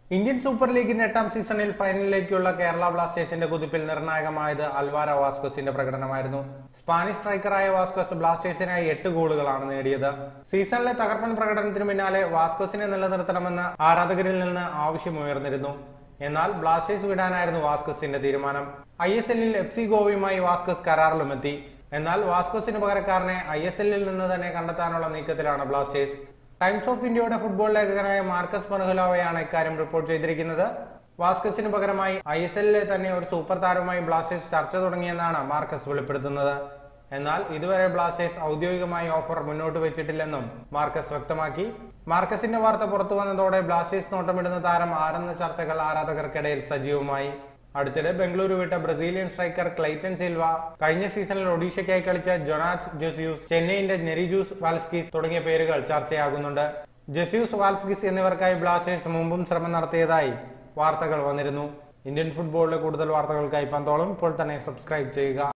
Indian super ലീഗിന്റെ എട്ടാം സീസണിൽ ഫൈനലിലേക്കുള്ള കേരള ബ്ലാസ്റ്റേഴ്സിന്റെ കുതിപ്പിൽ നിർണായകമായത് അൽവാര വാസ്കോസിന്റെ പ്രകടനമായിരുന്നു സ്പാനിഷ് സ്ട്രൈക്കറായ വാസ്കോസ് ബ്ലാസ്റ്റേഴ്സിനായി എട്ട് ഗോളുകളാണ് നേടിയത് സീസണിലെ തകർപ്പൻ പ്രകടനത്തിന് പിന്നാലെ വാസ്കോസിനെ നിലനിർത്തണമെന്ന് ആരാധകരിൽ നിന്ന് ആവശ്യമുയർന്നിരുന്നു എന്നാൽ ബ്ലാസ്റ്റേഴ്സ് വിടാനായിരുന്നു വാസ്കോസിന്റെ തീരുമാനം ഐ എസ് എല്ലിൽ എഫ് സി ഗോവയുമായി വാസ്കോസ് കരാറിലുമെത്തി എന്നാൽ വാസ്കോസിന് പകരക്കാരനെ ഐ എസ് എല്ലിൽ നിന്ന് തന്നെ കണ്ടെത്താനുള്ള നീക്കത്തിലാണ് ബ്ലാസ്റ്റേഴ്സ് ടൈംസ് ഓഫ് ഇന്ത്യയുടെ ഫുട്ബോൾ ലേഖകനായ മാർക്കസ് മർഹുലാവയാണ് ഇക്കാര്യം റിപ്പോർട്ട് ചെയ്തിരിക്കുന്നത് വാസ്കസിന് പകരമായി ഐ എസ് എല്ലിലെ തന്നെ ഒരു സൂപ്പർ താരവുമായി ബ്ലാസ്റ്റേഴ്സ് ചർച്ച തുടങ്ങിയെന്നാണ് മാർക്കസ് വെളിപ്പെടുത്തുന്നത് എന്നാൽ ഇതുവരെ ബ്ലാസ്റ്റേഴ്സ് ഔദ്യോഗികമായി ഓഫർ മുന്നോട്ട് വെച്ചിട്ടില്ലെന്നും മാർക്കസ് വ്യക്തമാക്കി മാർക്കസിന്റെ വാർത്ത പുറത്തു വന്നതോടെ ബ്ലാസ്റ്റേഴ്സ് നോട്ടമിടുന്ന താരം ആരെന്ന ചർച്ചകൾ ആരാധകർക്കിടയിൽ സജീവമായി അടുത്തിടെ ബംഗളൂരു വിട്ട ബ്രസീലിയൻ സ്ട്രൈക്കർ ക്ലൈറ്റൻ സിൽവ കഴിഞ്ഞ സീസണിൽ ഒഡീഷയ്ക്കായി കളിച്ച ജൊനാസ് ജോസിയൂസ് ചെന്നൈയിന്റെ നെരിജൂസ് വാൽസ്കിസ് തുടങ്ങിയ പേരുകൾ ചർച്ചയാകുന്നുണ്ട് ജോസിയൂസ് വാൽസ്കിസ് എന്നിവർക്കായി ബ്ലാസ്റ്റേഴ്സ് മുമ്പും ശ്രമം നടത്തിയതായി വാർത്തകൾ വന്നിരുന്നു ഇന്ത്യൻ ഫുട്ബോളിലെ കൂടുതൽ വാർത്തകൾക്കായി പന്തോളം ഇപ്പോൾ തന്നെ സബ്സ്ക്രൈബ് ചെയ്യുക